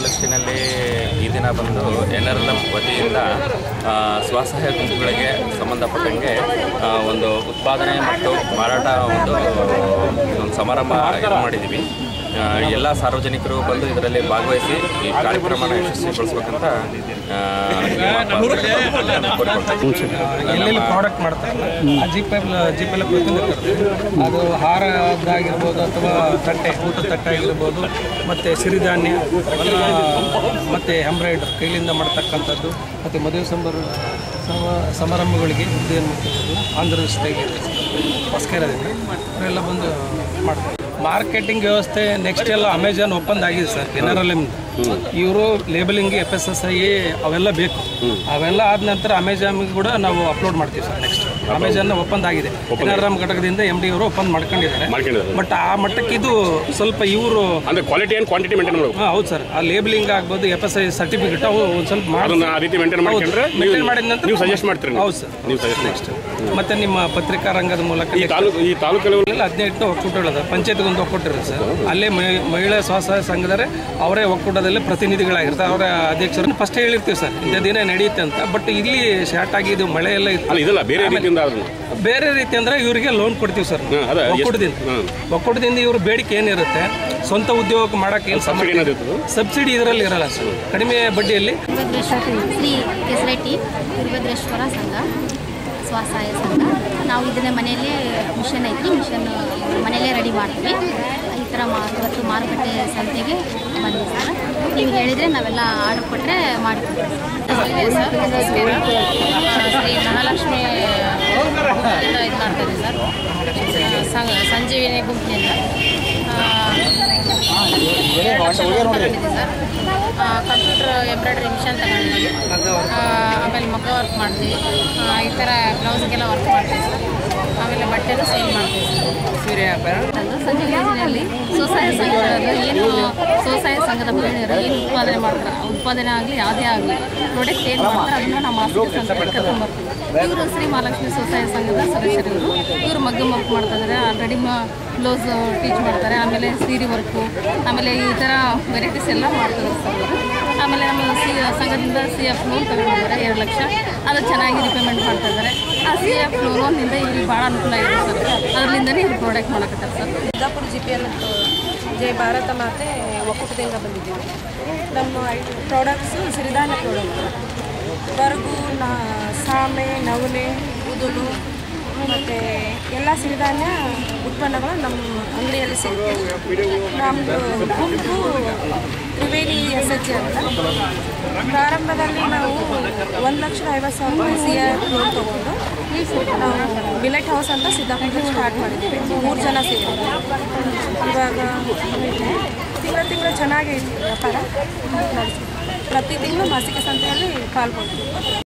ತಾಲೂಕಿನಲ್ಲಿ ಈ ದಿನ ಬಂದು ಎನ್ ಆರ್ ಎಲ್ ಎಫ್ ವತಿಯಿಂದ ಆ, ಸ್ವಸಹಾಯ ಗುಂಪುಗಳಿಗೆ ಸಂಬಂಧಪಟ್ಟಂಗೆ ಆ, ಒಂದು ಉತ್ಪಾದನೆ ಮತ್ತು ಮಾರಾಟ ಒಂದು ಒಂದು ಸಮಾರಂಭ ಇದು ಮಾಡಿದ್ದೀವಿ ಆ, ಎಲ್ಲ ಸಾರ್ವಜನಿಕರು ಬಂದು ಇದರಲ್ಲಿ ಭಾಗವಹಿಸಿ ಈ ಕಾರ್ಯಕ್ರಮನ ಯಶಸ್ವಿಗೊಳಿಸ್ಬೇಕಂತ ಆ, ನಿಮ್ಮ ಪಾಲ್ಗೊಳ್ಳುವಂತೆ ಕೋರಿಕೊಳ್ತೀನಿ. ಎಲ್ಲೆಲ್ಲಿ ಪ್ರಾಡಕ್ಟ್ ಮಾಡ್ತಾರಲ್ಲ ಆ ಜೀಪೆಲ್ ಜೀಪೆಲ್ಲ ಪ್ರತಿನಿಧಿರ್ತಾರೆ ಅದು ಹಾರದಾಗಿರ್ಬೋದು ಅಥವಾ ತಟ್ಟೆ ಊಟದ ತಟ್ಟೆ ಆಗಿರ್ಬೋದು ಮತ್ತು ಸಿರಿಧಾನ್ಯ ಎಲ್ಲ ಮತ್ತು ಎಂಬ್ರಾಯ್ಡ್ರ್ ಕೈಲಿಂದ ಮಾಡ್ತಕ್ಕಂಥದ್ದು ಮತ್ತು ಮದುವೆ ಸಂಬರ ಸಮ ಸಮಾರಂಭಗಳಿಗೆ ಇದೇನು ಆಂಧ್ರ ಸ್ಟೈಲ್ ಹೊಸ್ಕೇರದಿಂದ ಅವರೆಲ್ಲ ಬಂದು ಮಾಡ್ತಾರೆ ಮಾರ್ಕೆಟಿಂಗ್ ವ್ಯವಸ್ಥೆ ನೆಕ್ಸ್ಟ್ ಎಲ್ಲ ಅಮೆಜಾನ್ ಒಪ್ಪಂದ ಆಗಿದೆ ಸರ್ ಕೆನರಲ್ ಇವರು labeling F S S I ಅವೆಲ್ಲ ಬೇಕು ಅವೆಲ್ಲ ಆದ ನಂತರ ಅಮೆಜಾನ್ಗೆ ಕೂಡ ನಾವು ಅಪ್ಲೋಡ್ ಮಾಡ್ತೀವಿ ಸರ್ ನೆಕ್ಸ್ಟ್ ಅಮೆಜಾನ್ ಒಪ್ಪಂದ ಆಗಿದೆ ಕೆನರಾಮ್ ಘಟಕದಿಂದ ಎಮ್ ಡಿ ಅವರು ಒಪ್ಪಂದ ಮಾಡ್ಕೊಂಡಿದ್ದಾರೆ ಮಾಡ್ಕೊಂಡಿದ್ದಾರೆ ಬಟ್ ಆ ಮಟ್ಟಕ್ಕೆ ಇದು ಸ್ವಲ್ಪ ಇವರು ಅಂದ್ರೆ ಕ್ವಾಲಿಟಿ ಆ್ಯಂಡ್ ಕ್ವಾಂಟಿಟಿ ಮೇಂಟೈನ್ ಮಾಡಬೇಕು ಹಾಂ ಹೌದು ಸರ್ ಆ ಲೇಬಲಿಂಗ್ ಆಗ್ಬೋದು ಎಫ್ ಎಸ್ ಐ ಸರ್ಟಿಫಿಕೇಟ್ ಅವು ಒಂದು ಸ್ವಲ್ಪ ಮಾಡಿ ಅದನ್ನ ಆ ರೀತಿ ಮೇಂಟೈನ್ ಮಾಡ್ಕೊಂಡ್ರೆ ಮೇಂಟೈನ್ ಮಾಡಿದ ನಂತರ ನೀವು ಸಜೆಸ್ಟ್ ಮಾಡ್ತೀರಿ ನೀವು? ಹೌದು ಸರ್ ನೀವು ಸಜೆಸ್ಟ್ ನೆಕ್ಸ್ಟ್ ಮತ್ತೆ ನಿಮ್ಮ ಪತ್ರಿಕಾ ರಂಗದ ಮೂಲಕ ಈ ತಾಲೂಕು ಈ ತಾಲೂಕು ಲೆವೆಲ್ ಎಲ್ಲ ಹದಿನೆಂಟು ಒಕ್ಕೂಟಗಳು ಪಂಚಾಯತ್ಗೆ ಒಂದು ಒಕ್ಕೂಟಿರುತ್ತೆ ಸರ್ ಅಲ್ಲೇ ಮಹಿ- ಮಹಿಳಾ ಸ್ವಸಹಾಯ ಸಂಘದರೆ ಅವರೇ ಒಕ್ಕೂಟದಲ್ಲಿ ಪ್ರತಿನಿಧಿಗಳಾಗಿರ್ತಾರೆ ಅವರ ಅಧ್ಯಕ್ಷರನ್ನು ಫಸ್ಟ್ ಹೇಳಿರ್ತೀವಿ ಸರ್ ಇಂಥ ದಿನ ನಡೆಯುತ್ತೆ ಅಂತ ಬಟ್ ಇಲ್ಲಿ ಸ್ಟಾರ್ಟ್ ಆಗಿ ಇದು ಮಳೆ ಎಲ್ಲ ಇತ್ತು ಅಲ್ಲ ಇದಲ್ಲ ಬೇರೆ ರೀತಿಯಿಂದ ಆದ್ರೂ ಬೇರೆ ರೀತಿ ಅಂದ್ರೆ ಇವರಿಗೆ ಲೋನ್ ಕೊಡ್ತೀವಿ ಸರ್ ನಾವು. ಅದೇ ಎಷ್ಟು- ಒಕ್ಕೂಟದಿಂದ ಹ್ಮ್. ಒಕ್ಕೂಟದಿಂದ ಇವ್ರ ಬೇಡಿಕೆ ಏನಿರುತ್ತೆ ಸ್ವಂತ ಉದ್ಯೋಗ ಮಾಡಕ್ಕೆ ಏನು ಸಬ್ಸಿಡಿ ಏನಾದ್ರು ಇರ್ತದೆ? ಸಬ್ಸಿಡಿ ಇದರಲ್ಲಿ ಇರಲ್ಲ ಸರ್ ಕಡಿಮೆ ಬಡ್ಡಿಯಲ್ಲಿ ವೀರಭದ್ರೇಶ್ವರ ಶ್ರೀ ಕೆಸರೆಟ್ಟಿ ವೀರಭದ್ರೇಶ್ವರ ಸಂಘ ಸ್ವಸಹಾಯ ಸಂಘ ನಾವು ಇದನ್ನ ಮನೆಯಲ್ಲೇ ಮಿಷನ್ ಐತಿ ಮಿಷನ್ ಮನೆಯಲ್ಲೇ ರೆಡಿ ಮಾಡ್ತೀವಿ ಈ ಥರ ಮಾ ಇವತ್ತು ಮಾರುಕಟ್ಟೆ ಸಂತೆಗೆ ಬಂದಿವಿ ಸರ್ ನೀವು ಹೇಳಿದರೆ ನಾವೆಲ್ಲ ಆರ್ಡರ್ ಕೊಟ್ಟರೆ ಮಾಡಿಕೊಡ್ತೀವಿ ಸರ್ ನಮಸ್ಕಾರ ಶ್ರೀ ಮಹಾಲಕ್ಷ್ಮಿ ಇದು ಇದು ಮಾಡ್ತಾರೆ ಸರ್ ಸಂಘ ಸಂಜೀವಿನಿ ಗುಂಪಿನಿಂದ ತಗೊಂಡಿದ್ದೆ ಸರ್ ಕಂಪ್ಯೂಟರ್ ಎಂಬ್ರಾಯ್ಡ್ರಿ ಮಿಷನ್ ತಗೊಂಡಿದ್ವಿ ಆ, ಆಮೇಲೆ ಮಗ್ಗ ವರ್ಕ್ ಮಾಡ್ತೀವಿ ಆ, ಈ ಥರ ಬ್ಲೌಸ್ಗೆಲ್ಲ ವರ್ಕ್ ಮಾಡ್ತೀವಿ ಸರ್ ಆಮೇಲೆ ಬಟ್ಟೆನೂ ಸೇಲ್ ಮಾಡ್ತೀವಿ ಸರ್ ತಂದು ಸಂಜೆ ಯೋಜನೆಯಲ್ಲಿ ಸ್ವಸಹಾಯ ಸಂಘಗಳಲ್ಲಿ ಏನು ಸ್ವಸಹಾಯ ಸಂಘದ ಮಹಿಳೆಯರು ಏನು ಉತ್ಪಾದನೆ ಮಾಡ್ತಾರೆ ಉತ್ಪಾದನೆ ಆಗಲಿ ಯಾವುದೇ ಆಗಲಿ ಪ್ರಾಡಕ್ಟ್ ಏನು ಮಾಡ್ತಾರೆ ಅದನ್ನು ನಾವು ಮಾಸಿಕ ಸಂತೆಗೆ ಕರ್ಕೊಂಡ್ಬರ್ತೀವಿ ಇವರು ಶ್ರೀ ಮಹಾಲಕ್ಷ್ಮಿ ಸ್ವಸಹಾಯ ಸಂಘದ ಸದಸ್ಯರು ಇವರು ಇವರು ಮಗ್ಗ ವರ್ಕ್ ಮಾಡ್ತಾ ಇದ್ದಾರೆ ಆಲ್ರೆಡಿ ಬ್ಲೌಸ್ ಟೀಚ್ ಮಾಡ್ತಾರೆ ಆಮೇಲೆ ಸೀರೆ ವರ್ಕು ಆಮೇಲೆ ಈ ಥರ ವೆರೈಟೀಸ್ ಎಲ್ಲ ಮಾಡ್ತಾರೆ ಸರ್ ಅವರು ಆಮೇಲೆ ನಮ್ಮ ಸಿ ಸಂಘದಿಂದ ಸಿ ಎಫ್ ಲೋನ್ ತಗೊಂಡಿದ್ದಾರೆ ಎರಡು ಲಕ್ಷ ಅದು ಚೆನ್ನಾಗಿ ರಿಪೇಮೆಂಟ್ ಮಾಡ್ತಾ ಇದ್ದಾರೆ ಆ ಸಿ ಎಫ್ ಲೋನಿಂದ ಇವ್ರಿಗೆ ಭಾಳ ಅನುಕೂಲ ಆಗಿದೆ ಸರ್ ಅದರಿಂದನೇ ಇವ್ರು ಪ್ರಾಡಕ್ಟ್ ಮಾಡಕತ್ತಾರೆ sir Siddapura G P L Jai Bharat Mate ಒಕ್ಕೂಟದಿಂದ ಬಂದಿದ್ದೀವಿ ನಮ್ಮ ಪ್ರಾಡಕ್ಟ್ಸು ಸಿರಿಧಾನ್ಯ ಪ್ರಾಡಕ್ಟ್ ಬರಗು ನಾ ಸಾಮೆ ನವಣೆ ಉದುಲು ಮತ್ತು ಎಲ್ಲ ಸಿರಿಧಾನ್ಯ ಉತ್ಪನ್ನಗಳು ನಮ್ಮ ಅಂಗಡಿಯಲ್ಲಿ ಸಿಗುತ್ತೆ ನಮ್ಮದು ಗುಂಪು ತ್ರಿವೇಣಿ ಎಸ್ ಎಚ್ ಅಂತ ಪ್ರಾರಂಭದಲ್ಲಿ ನಾವು ಒಂದು ಲಕ್ಷದ ಐವತ್ತು ಸಾವಿರ ರೂಪಾಯಿ ಸಿ ಆರ್ ಲೋನ್ ತೊಗೊಂಡು ನಾವು ಮಿಲೆಟ್ ಹೌಸ್ ಅಂತ ಸಿದ್ದಾಪುರದಲ್ಲಿ ಸ್ಟಾರ್ಟ್ ಮಾಡಿದ್ದೀವಿ ಮೂರು ಜನ ಸೇರಿ ಇವಾಗ ತಿಂಗಳ ತಿಂಗಳು ಚೆನ್ನಾಗಿ ವ್ಯಾಪಾರ ನಡೆಸ್ತೀವಿ. ಪ್ರತಿ ತಿಂಗಳು ಮಾಸಿಕ ಸಂತೆಯಲ್ಲಿ ಪಾಲ್ಗೊಳ್ತೀವಿ